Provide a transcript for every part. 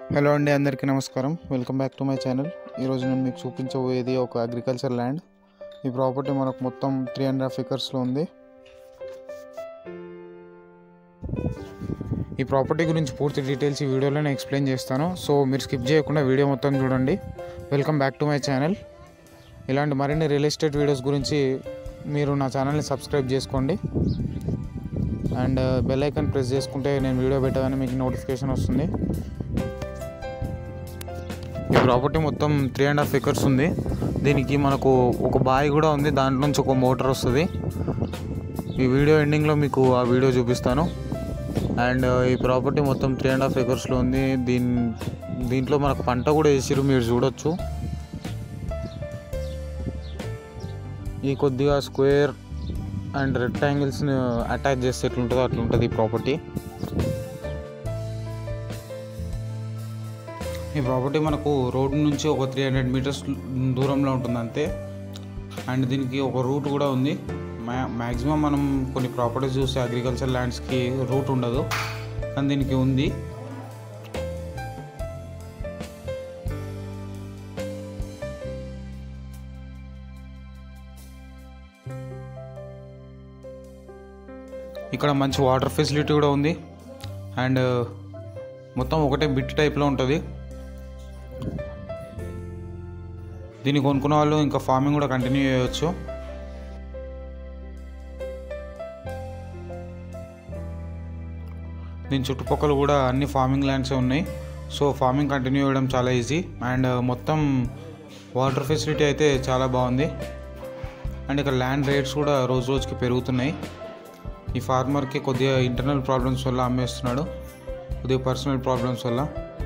hello అండి అందరికీ నమస్కారం welcome back to my channel ఈరోజు నేను మీకు చూపించబోయేది ఒక అగ్రికల్చర్ ల్యాండ్ ఈ ప్రాపర్టీ మనకు మొత్తం త్రీ అండ్ హాఫ్ ఎకర్స్లో ఉంది ఈ ప్రాపర్టీ గురించి పూర్తి డీటెయిల్స్ ఈ వీడియోలో నేను ఎక్స్ప్లెయిన్ చేస్తాను సో మీరు స్కిప్ చేయకుండా వీడియో మొత్తం చూడండి welcome back to my channel ఇలాంటి మరిన్ని రియల్ ఎస్టేట్ వీడియోస్ గురించి మీరు నా ఛానల్ని సబ్స్క్రైబ్ చేసుకోండి అండ్ బెల్ ఐకాన్ ప్రెస్ చేసుకుంటే నేను వీడియో పెట్టగానే మీకు నోటిఫికేషన్ వస్తుంది ఈ ప్రాపర్టీ మొత్తం త్రీ అండ్ హాఫ్ ఎకర్స్ ఉంది దీనికి మనకు ఒక బావి కూడా ఉంది దాంట్లో నుంచి ఒక మోటార్ వస్తుంది ఈ వీడియో ఎండింగ్లో మీకు ఆ వీడియో చూపిస్తాను అండ్ ఈ ప్రాపర్టీ మొత్తం త్రీ అండ్ హాఫ్ ఎకర్స్లో ఉంది దీని దీంట్లో మనకు పంట కూడా వేసిరు మీరు చూడొచ్చు ఈ కొద్దిగా స్క్వేర్ అండ్ రెక్టాంగిల్స్ని అటాచ్ చేస్తే ఎట్లుంటుందో అట్లుంటుంది ఈ ప్రాపర్టీ ఈ ప్రాపర్టీ మనకు రోడ్ నుంచి ఒక త్రీ హండ్రెడ్ మీటర్స్ దూరంలో ఉంటుంది అంతే అండ్ దీనికి ఒక రూట్ కూడా ఉంది మ్యా మ్యాక్సిమం మనం కొన్ని ప్రాపర్టీస్ చూస్తే అగ్రికల్చర్ ల్యాండ్స్కి రూట్ ఉండదు కానీ దీనికి ఉంది ఇక్కడ మంచి వాటర్ ఫెసిలిటీ కూడా ఉంది అండ్ మొత్తం ఒకటే బిట్ టైప్లో ఉంటుంది దీన్ని కొనుక్కున్న వాళ్ళు ఇంకా ఫార్మింగ్ కూడా కంటిన్యూ చేయవచ్చు దీని చుట్టుపక్కల కూడా అన్ని ఫార్మింగ్ ల్యాండ్సే ఉన్నాయి సో ఫార్మింగ్ కంటిన్యూ చేయడం చాలా ఈజీ అండ్ మొత్తం వాటర్ ఫెసిలిటీ అయితే చాలా బాగుంది అండ్ ఇక్కడ ల్యాండ్ రేట్స్ కూడా రోజు రోజుకి పెరుగుతున్నాయి ఈ ఫార్మర్కి కొద్దిగా ఇంటర్నల్ ప్రాబ్లమ్స్ వల్ల అమ్మేస్తున్నాడు కొద్దిగా పర్సనల్ ప్రాబ్లమ్స్ వల్ల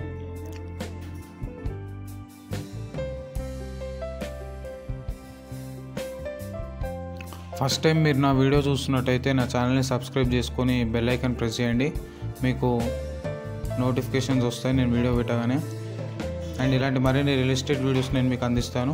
ఫస్ట్ టైం మీరు నా వీడియో చూస్తున్నట్టయితే నా ఛానల్ని సబ్స్క్రైబ్ చేసుకొని బెల్ ఐకాన్ ప్రెస్ చేయండి మీకు నోటిఫికేషన్స్ వస్తాయి నేను వీడియో పెట్టగానే అండ్ ఇలాంటి మరిన్ని రియల్ ఎస్టేట్ వీడియోస్ నేను మీకు అందిస్తాను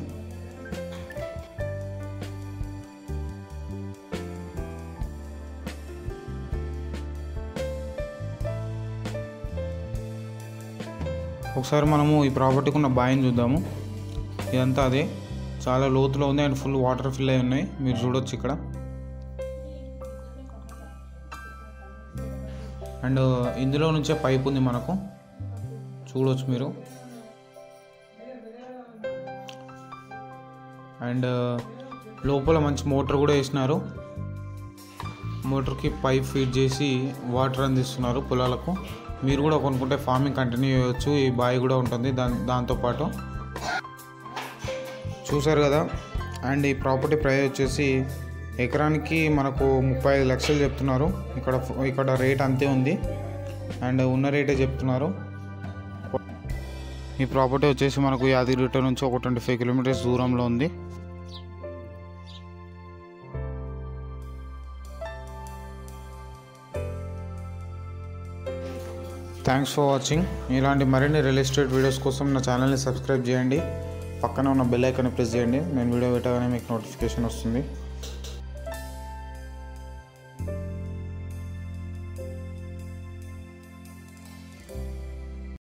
ఒకసారి మనము ఈ ప్రాపర్టీకి ఉన్న బాయిని చూద్దాము ఇదంతా అదే చాలా లోతులో ఉంది అండ్ ఫుల్ వాటర్ ఫిల్ అయి ఉన్నాయి మీరు చూడొచ్చు ఇక్కడ అండ్ ఇందులో నుంచే పైప్ ఉంది మనకు చూడవచ్చు మీరు అండ్ లోపల మంచి మోటార్ కూడా వేసినారు మోటార్కి పైప్ ఫీడ్ చేసి వాటర్ అందిస్తున్నారు పొలాలకు మీరు కూడా కొనుక్కుంటే ఫార్మింగ్ కంటిన్యూ చేయవచ్చు ఈ బావి కూడా ఉంటుంది దాని దాంతోపాటు చూసారు కదా అండ్ ఈ ప్రాపర్టీ ప్రైస్ వచ్చేసి ఎకరానికి మనకు ముప్పై ఐదు లక్షలు చెప్తున్నారు ఇక్కడ ఇక్కడ రేట్ అంతే ఉంది అండ్ ఉన్న రేటే చెప్తున్నారు ఈ ప్రాపర్టీ వచ్చేసి మనకు యాదగిరిగుట్ట నుంచి ఒక ట్వంటీ ఫైవ్ కిలోమీటర్స్ దూరంలో ఉంది థ్యాంక్స్ ఫర్ వాచింగ్ ఇలాంటి మరిన్ని రియల్ ఎస్టేట్ వీడియోస్ కోసం నా ఛానల్ని సబ్స్క్రైబ్ చేయండి పక్కన ఉన్న బెల్ ఐకాన్ ప్రెస్ చేయండి నేను వీడియో పెట్టగానే మీకు నోటిఫికేషన్ వస్తుంది